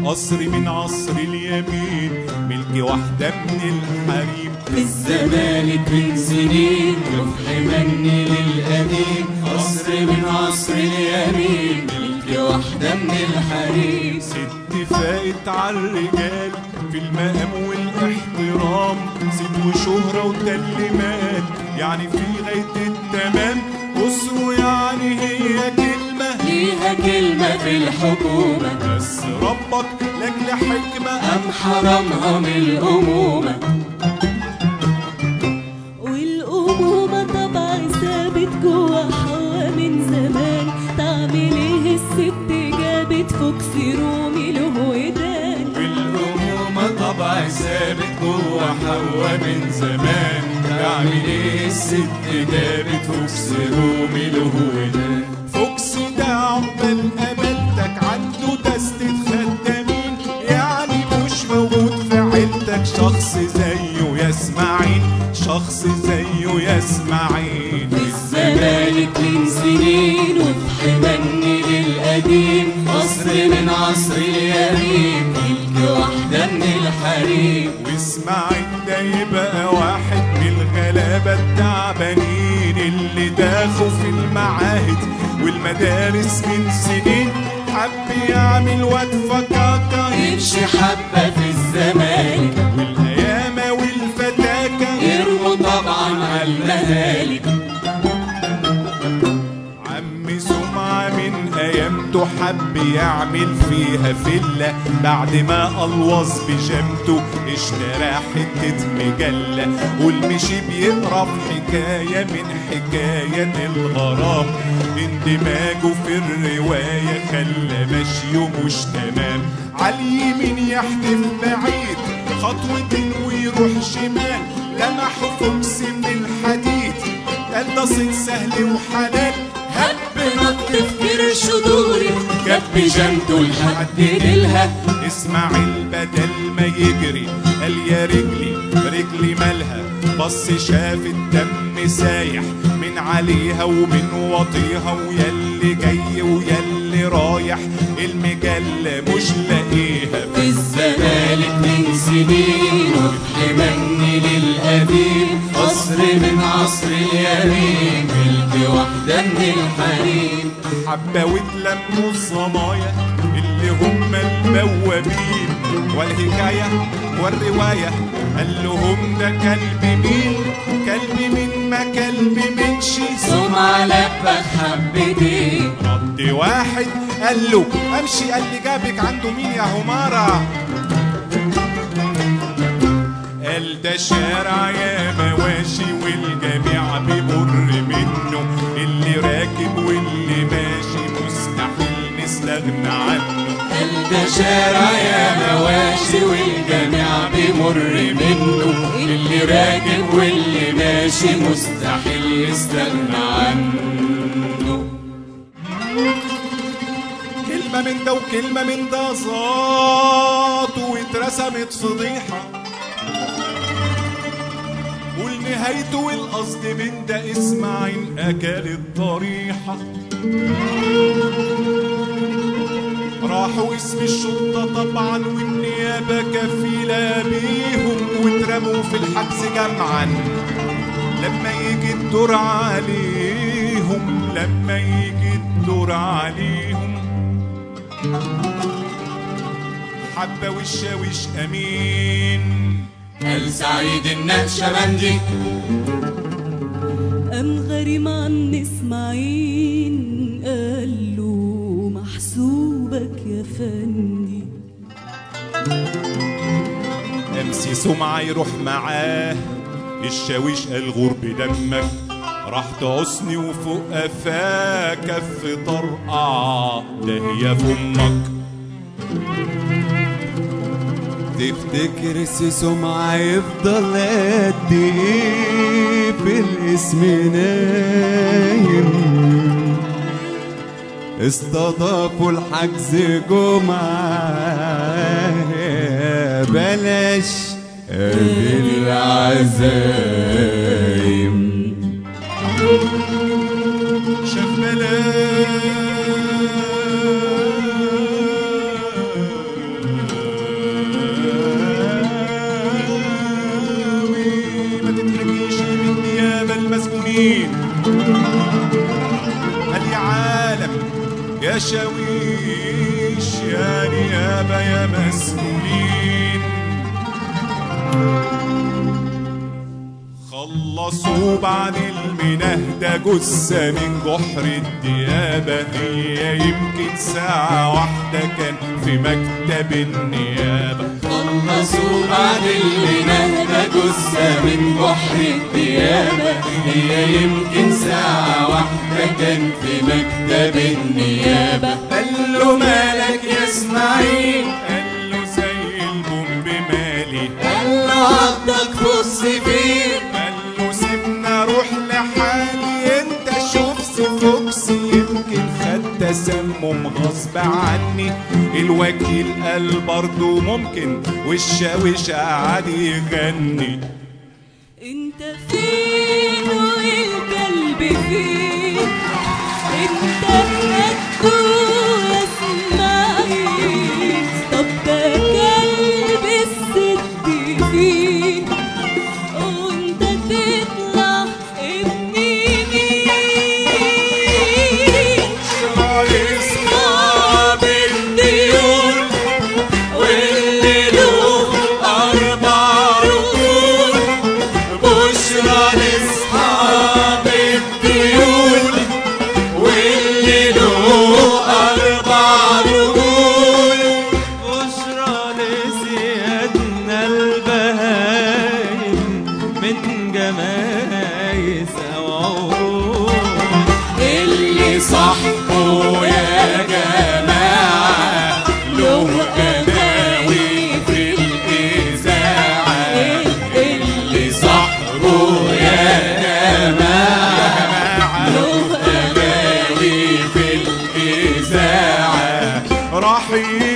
قصر من عصر اليمين ملك واحدة من الحريم في الزمالك من سنين وفي حمني للقديم قصر من عصر اليمين ملك واحدة من الحريم ست فاقت على الرجال في المقام والاحترام ست وشهرة وتلمات يعني في غاية التمام أسره يعني هي كلمة ليها كلمة في الحكومة بس ربك لأجل حكمة أم حرمها من الأمومة والأمومة طبعا ثابت جوا حوا من زمان تعمل ايه الست جابت فوكس رومي له ودان والأمومة طبع ثابت جوا حوا من زمان تعمل ايه الست جابت فوكس رومي له ودان فوكس ده عقبال قابلتك عنده دستة خدامين يعني مش موجود في عيلتك شخص زيه يسمعين شخص زيه يسمعين في الزمالك من سنين وفي حمني للقديم قصر من عصر اليمين ملك واحدة من الحريم واسماعيل ده يبقى واحد من الغلابة التعبانين اللي داخوا في المعاهد والمدارس من سنين حب يعمل واد فكاكا يمشي حبة في الزمالك والأيامة والفتاكة يرموا طبعا على المهالك عم سمعة من أيامته حب يعمل فيها فيلا بعد ما قلوظ بجامته اشترى حتة مجلة والمشي بيقرا في حكاية من حكايات الغرام اندماجه في الرواية خلى مشيه مش تمام عاليمين يحدف بعيد خطوتين ويروح شمال لمحوا فوكس من الحديد قال ده صيد سهل وحلال هب نط في كرش دوري جاب بيجامته لحد ديلها اسماعيل بدل ما يجري قال يا رجلي رجلي مالها بص شاف الدم سايح من عليها ومن وطيها وياللي جاي وياللي رايح المجلة مش لاقيها في الزمالك من سنين وفي حمني للقديم قصر من عصر اليمين ملك واحدة من الحريم حبة واتلموا الصمايا اللي هم البوابين والحكاية والرواية قال لهم ده كلب مين كلب مين ما كلب من شي سمعة لبك حبتين رد واحد قال له امشي قال لي جابك عنده مين يا همارة قال ده شارع يا مواشي والجميع بيمر منه اللي راكب واللي ماشي مستحيل نستغنى عنه قال ده شارع يا مواشي والجميع بيمر منه اللي راكب واللي ماشي مستحيل يستغنى عنه كلمة من ده وكلمة من ده زاط واترسمت فضيحة والنهايته والقصد من ده اسماعيل أكل الطريحة راحوا اسم الشرطة طبعا والنيابة كفيلة بيهم واترموا في الحبس جمعا لما يجي الدور عليهم لما يجي الدور عليهم حبة والشاويش أمين قال سعيد النقشبندي قام غريم عن اسماعيل قال له محسوبك يا فندي امسي سمعة يروح معاه الشاويش قال غور بدمك راح تعسني وفوق قفاه كف طرقع ده هي فمك تفتكر سي سمعة يفضل قد ايه في الاسم نايم استضافوا الحجز جمعة بلاش بالعزايم شاف تشاويش يا نيابة يا مسؤولين خلصوا بعد المنهدة جثة من جحر الديابة هي يمكن ساعة واحدة كان في مكتب النيابة خلصوا بعد المنهدة جثة من بحر الديابة هي يمكن ساعة واحدة كان في مكتب النيابة قال له مالك يا اسماعيل قال له زي البومب مالي قال له عضك بص فين قال له سيبنا اروح لحالي انت شوف سفوكس يمكن خد تسمم غصب عني الوكيل قال برضه ممكن والشاويش قعد يغني انت فين والقلب فين انت بجد يا اسماعيل طب ده كلب الست فين وانت تطلع ابني مين اصحاب الديون واللي له اربع رجول بشرى لاصحاب الديون واللي له اربع رجول بشرى لسيادنا البهايم من جمايس وعود اللي صاحبه يا جماعة له قناوي في الإذاعة اللي صاحبه يا جماعة له قناوي في الإذاعة راح